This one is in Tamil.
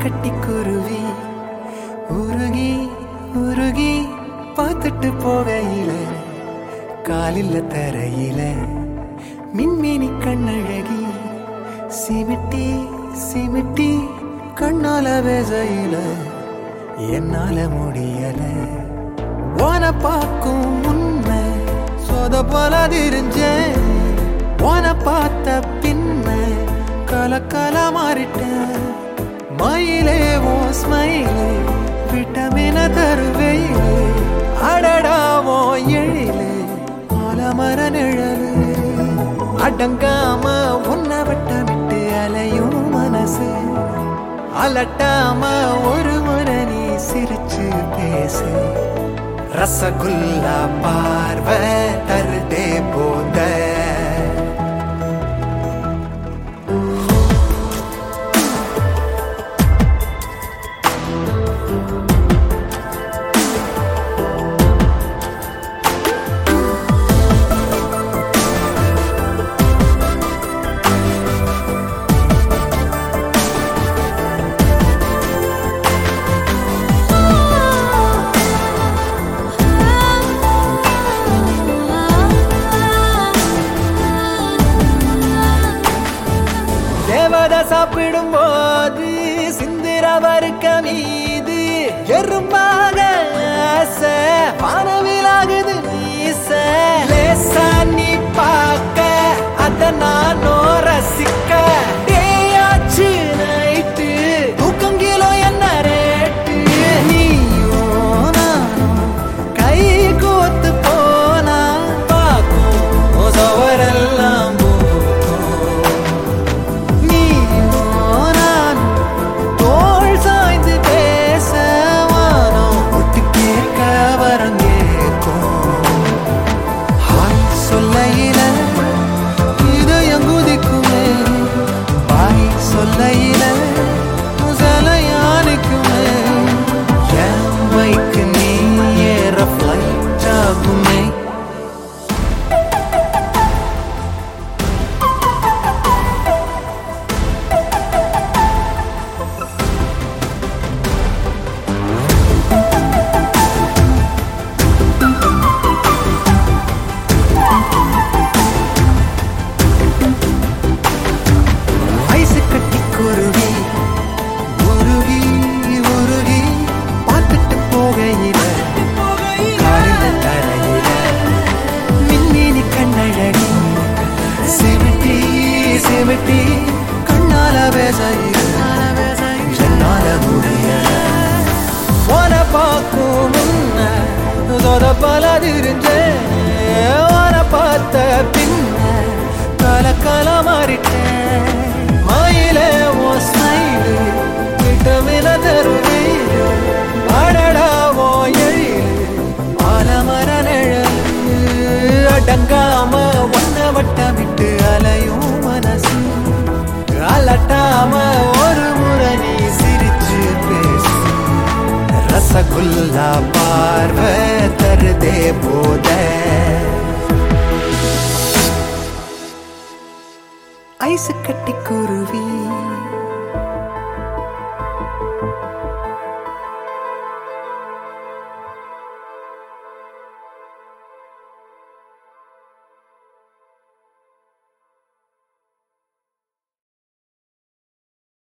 கட்டி குருவி உருகி உருகி பார்த்துட்டு போகையில காலில் தரையில மின்மினி கண்ணழகி சிமிட்டி சிமிட்டி கண்ணால வேசையில என்னால முடியல வான பார்க்கும் முன்ன சொத போல திரிஞ்சேன் வான பார்த்த பின்ன கலக்கல மாறிட்டேன் மயிலே ஓ ஸ்மைலே விட்டமின தருவையிலே அடடாவோ எழிலே ஆலமர நிழலே அடங்காம உன்னை வட்டமிட்டு அலையும் மனசு அலட்டாம ஒரு முறை நீ சிரிச்சு பேசு ரசகுல்லா பார்வை தருதே போத தேவதை சாப்பிடும் போது சிந்திர வறுக்க மீது எறும்பாக ஆசை வானவிலாகுது மீச லேசா நீ பார்க்க அத நானோ ரசிக்க டேயாச்சு நைட்டு தூக்கம் கிலோ என்ன ரேட்டு நீயும் நானும் கை கோத்து போனா பார்க்கும் சவரெல்லாம் போக்கும் நீயும் நானும் தோள் சாய்ந்து பேச வானம் ஒட்டு கேட்க வரம் கேட்கும் ஹாய் சொல்லையில இதயம் குதிக்குமே பாய் சொல்லையில முதலையானுக்குமே என் பைக்கு நீ ஏற ஃப்ளைட் ஆகுமே ஐசு கட்டி குருவி உருகி உருகி பார்த்துட்டு போகையில காலில தரையில மின்னினி கண்ணழகி சிமிட்டி சிமிட்டி கண்ணால பேசையில என்னால முடியல உன பார்க்கும் முன்ன தொட பல தெரிஞ்சேன் உன பார்த்த பின்ன கலக்கல மாறிட்டேன் மயிலே ஓ ஸ்மைலு விட்டமின தருவீரு அடடாவோ எழிலு ஆலமர நிழலு அடங்காம ஒன்ன வட்டமிட்டு அலையும் மனசு அலட்டாம ஒரு முறை நீ சிரிச்சு பேசு ரசகுல்லா பார்வை தருதே போத ஐசு கட்டி குருவி